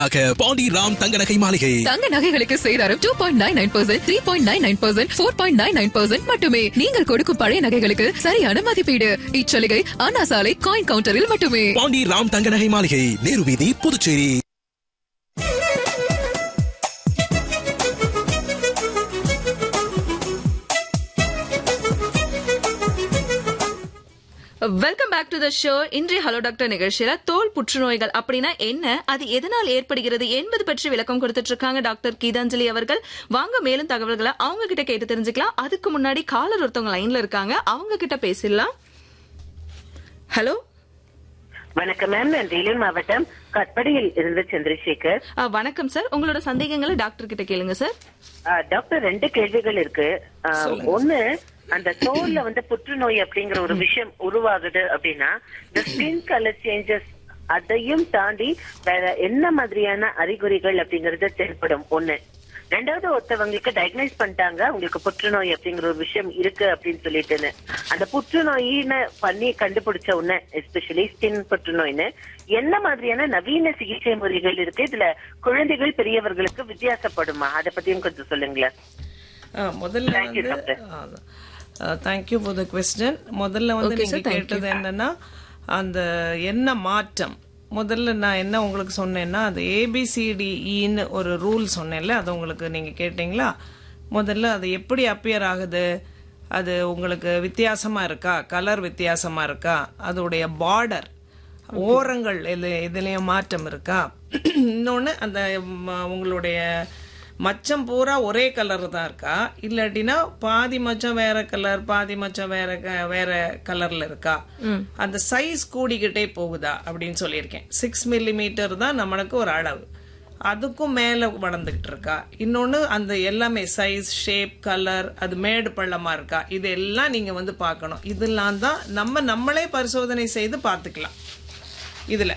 ஆக பாண்டி ராம் தங்க நகை மாளிகை தங்க நகைகளுக்கு சேதாரம் two point nine nine percent three point nine nine percent four point nine nine percent மட்டுமே நீங்கள் கொடுக்கும் பழைய நகைகளுக்கு சரியான மதிப்பீடு இச்சலுகை அண்ணா சாலை காயின் கவுண்டரில் மட்டுமே பாண்டி ராம் தங்க நகை மாளிகை நேரு வீதி Puducherry welcome back to the show இன்றைய ஹலோ டாக்டர் நிகழ்ச்சியில தோல் புற்றுநோய்கள் அப்படின்னா என்ன அது எதனால் ஏற்படுகிறது என்பது பற்றி விளக்கம் கொடுத்துட்டு இருக்காங்க டாக்டர் கீதாஞ்சலி அவர்கள் வாங்க மேலும் தகவல்களை அவங்க கிட்ட கேட்டு தெரிஞ்சுக்கலாம் அதுக்கு முன்னாடி காலர் ஒருத்தவங்க லைன்ல இருக்காங்க அவங்க கிட்ட பேசிடலாம் ஹலோ வணக்கம் மேம் நான் வேலூர் மாவட்டம் கட்படியில் இருந்து சந்திரசேகர் வணக்கம் சார் உங்களோட சந்தேகங்களை டாக்டர் கிட்ட கேளுங்க சார் ஆ, டாக்டர் ரெண்டு கேள்விகள் இருக்கு ஆ, ஒண்ணு அந்த தோல்ல வந்து புற்றுநோய் அப்படிங்கிற ஒரு விஷயம் உருவாகுது அப்படின்னா இந்த ஸ்கின் கலர் சேஞ்சஸ் அதையும் தாண்டி வேற என்ன மாதிரியான அறிகுறிகள் அப்படிங்கறது தென்படும் ஒண்ணு ரெண்டாவது ஒருத்தவங்களுக்கு டயக்னைஸ் பண்ணிட்டாங்க உங்களுக்கு புற்றுநோய் அப்படிங்கிற ஒரு விஷயம் இருக்கு அப்படின்னு சொல்லிட்டுன்னு அந்த புற்றுநோயின்னு பண்ணி கண்டுபிடிச்ச உடனே எஸ்பெஷலி ஸ்கின் புற்றுநோய்னு என்ன மாதிரியான நவீன சிகிச்சை முறைகள் இருக்கு இதுல குழந்தைகள் பெரியவர்களுக்கு வித்தியாசப்படுமா அதை பத்தியும் கொஞ்சம் சொல்லுங்களேன் ஆ, முதல்ல Thank you, வந்து doctor. Thank you for the question முதல்ல வந்து Okay, sir, நீங்க thank கேட்டது என்னன்னா அந்த என்ன மாற்றம் முதல்ல நான் என்ன உங்களுக்கு சொன்னேன்னா அது ஏபிசிடிஇன்னு ஒரு ரூல் சொன்னேன்ல அது உங்களுக்கு நீங்க கேட்டீங்களா முதல்ல அது எப்படி அப்பியர் ஆகுது அது உங்களுக்கு வித்தியாசமா இருக்கா கலர் வித்தியாசமா இருக்கா அதோடைய பார்டர் ஓரங்கள் இது இதுலயும் மாற்றம் இருக்கா இன்னொன்னு அந்த ம- உங்களுடைய மச்சம் பூரா ஒரே கலர் தான் இருக்கா இல்லாட்டினா பாதி மச்சம் வேற கலர் பாதி மச்சம் வேற க- வேற கலர்ல இருக்கா அந்த சைஸ் கூடிக்கிட்டே போகுதா அப்படின்னு சொல்லியிருக்கேன் சிக்ஸ் மில்லிமீட்டர் தான் நம்மளுக்கு ஒரு அளவு அதுக்கும் மேல வளர்ந்துகிட்டு இருக்கா இன்னொன்னு அந்த எல்லாமே சைஸ் ஷேப் கலர் அது மேடு பள்ளமா இருக்கா இதெல்லாம் நீங்க வந்து பார்க்கணும் இதெல்லாம் தான் நம்ம நம்மளே பரிசோதனை செய்து பார்த்துக்கலாம் இதுல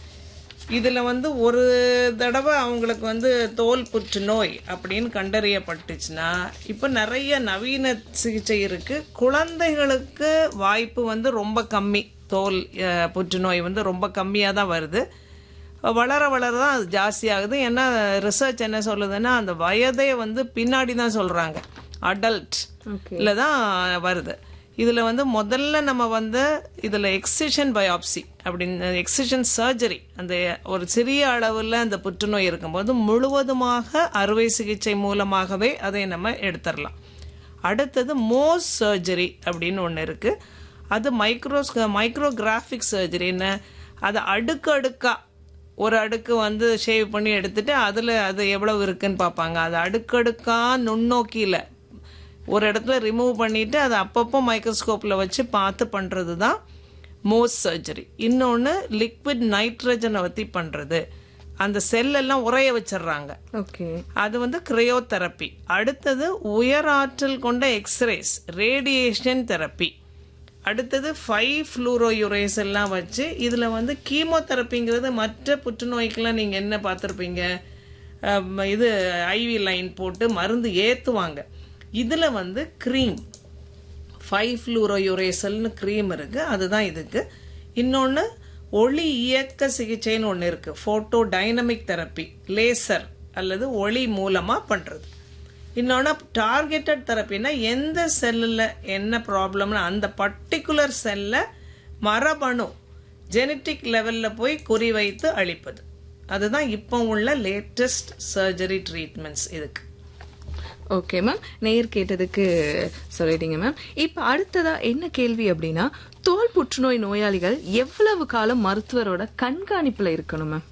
இதுல வந்து ஒரு தடவை அவங்களுக்கு வந்து தோல் புற்றுநோய் அப்படின்னு கண்டறியப்பட்டுச்சுன்னா இப்ப நிறைய நவீன சிகிச்சை இருக்கு குழந்தைகளுக்கு வாய்ப்பு வந்து ரொம்ப கம்மி தோல் அஹ், புற்றுநோய் வந்து ரொம்ப கம்மியா தான் வருது வளர வளர தான் அது ஜாஸ்தி ஆகுது ஏன்னா ரிசர்ச் என்ன சொல்லுதுன்னா அந்த வயதை வந்து பின்னாடி தான் சொல்றாங்க அடல்ட் இல்ல தான் வருது இதுல வந்து முதல்ல நம்ம வந்து இதுல எக்ஸிஷன் பயாப்சி அப்படின்னு எக்ஸிஷன் சர்ஜரி அந்த ஒரு சிறிய அளவுல அந்த புற்றுநோய் இருக்கும்போது முழுவதுமாக அறுவை சிகிச்சை மூலமாகவே அதை நம்ம எடுத்துடலாம் அடுத்தது மோஸ் சர்ஜரி அப்படின்னு ஒன்று இருக்கு அது மைக்ரோஸ் மைக்ரோகிராஃபிக் சர்ஜரின்னு அதை அடுக்கு அடுக்கா ஒரு அடுக்கு வந்து ஷேவ் பண்ணி எடுத்துட்டு அதுல அது எவ்வளவு இருக்குன்னு பார்ப்பாங்க அது அடுக்கடுக்கா நுண்ணோக்கியில ஒரு இடத்துல ரிமூவ் பண்ணிட்டு அதை அப்பப்போ மைக்ரோஸ்கோப்ல வச்சு பார்த்து பண்றது தான் மோஸ் சர்ஜரி இன்னொன்று லிக்விட் நைட்ரஜனை வத்தி பண்றது அந்த செல் எல்லாம் உறைய வச்சிடுறாங்க ஓகே அது வந்து கிரையோதெரப்பி அடுத்தது உயர் ஆற்றல் கொண்ட எக்ஸ்ரேஸ் ரேடியேஷன் தெரப்பி அடுத்தது ஃபைவ் ஃப்ளூரோயுரேஸ் எல்லாம் வச்சு இதில் வந்து கீமோதெரப்பிங்கிறது மற்ற புற்றுநோய்க்கெல்லாம் நீங்கள் என்ன பார்த்துருப்பீங்க அம், இது ஐவி லைன் போட்டு மருந்து ஏற்றுவாங்க இதில் வந்து க்ரீம் ஃபைவ் ஃப்ளூரோயுரேசல்னு க்ரீம் இருக்கு அதுதான் இதுக்கு இன்னொன்று ஒளி இயக்க சிகிச்சைன்னு ஒன்று இருக்கு ஃபோட்டோ டைனமிக் தெரப்பி லேசர் அல்லது ஒளி மூலமாக பண்ணுறது இன்னொன்று டார்கெட்டட் தெரப்பினா எந்த செல்லில் என்ன ப்ராப்ளம்னு அந்த பர்டிகுலர் செல்லை மரபணு ஜெனட்டிக் லெவலில் போய் குறிவைத்து அழிப்பது அதுதான் இப்போ உள்ள லேட்டஸ்ட் சர்ஜரி ட்ரீட்மெண்ட்ஸ் இதுக்கு ஓகே மேம் நேர் கேட்டதுக்கு சொல்லிட்டீங்க மேம் இப்ப அடுத்ததா என்ன கேள்வி அப்படின்னா தோல் புற்றுநோய் நோயாளிகள் எவ்வளவு காலம் மருத்துவரோட கண்காணிப்புல இருக்கணும் மேம்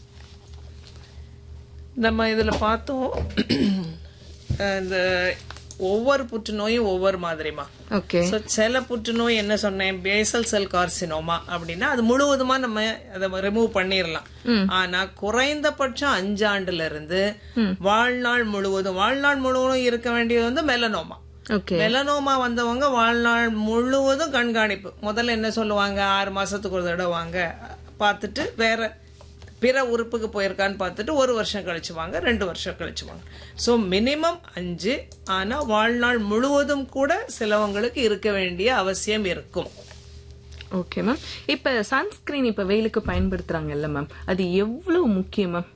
நம்ம இதில் பார்த்தோம் அஹ் இந்த ஒவ்வொரு புற்றுநோயும் ஒவ்வொரு மாதிரிமா ஓகே ஸோ சில புற்றுநோய் என்ன சொன்னேன் பேசல் செல் கார்சினோமா அப்படின்னா அது முழுவதுமா நம்ம அதை ரிமூவ் பண்ணிடலாம் ஆனா குறைந்தபட்சம் அஞ்சாண்டுல இருந்து வாழ்நாள் முழுவதும் வாழ்நாள் முழுவதும் இருக்க வேண்டியது வந்து மெலனோமா ஓகே மெலனோமா வந்தவங்க வாழ்நாள் முழுவதும் கண்காணிப்பு முதல்ல என்ன சொல்லுவாங்க ஆறு மாசத்துக்கு ஒரு தடவை வாங்க பார்த்துட்டு வேற பிற உறுப்புக்கு போயிருக்கான்னு பார்த்துட்டு ஒரு வருஷம் கழிச்சு வாங்க ரெண்டு வருஷம் கழிச்சு வாங்க ஸோ மினிமம் அஞ்சு ஆனா வாழ்நாள் முழுவதும் கூட சிலவங்களுக்கு இருக்க வேண்டிய அவசியம் இருக்கும் ஓகே மேம் இப்ப சன்ஸ்கிரீன் இப்ப வெயிலுக்கு பயன்படுத்துறாங்கல்ல மேம் அது எவ்வளவு முக்கியம் மேம்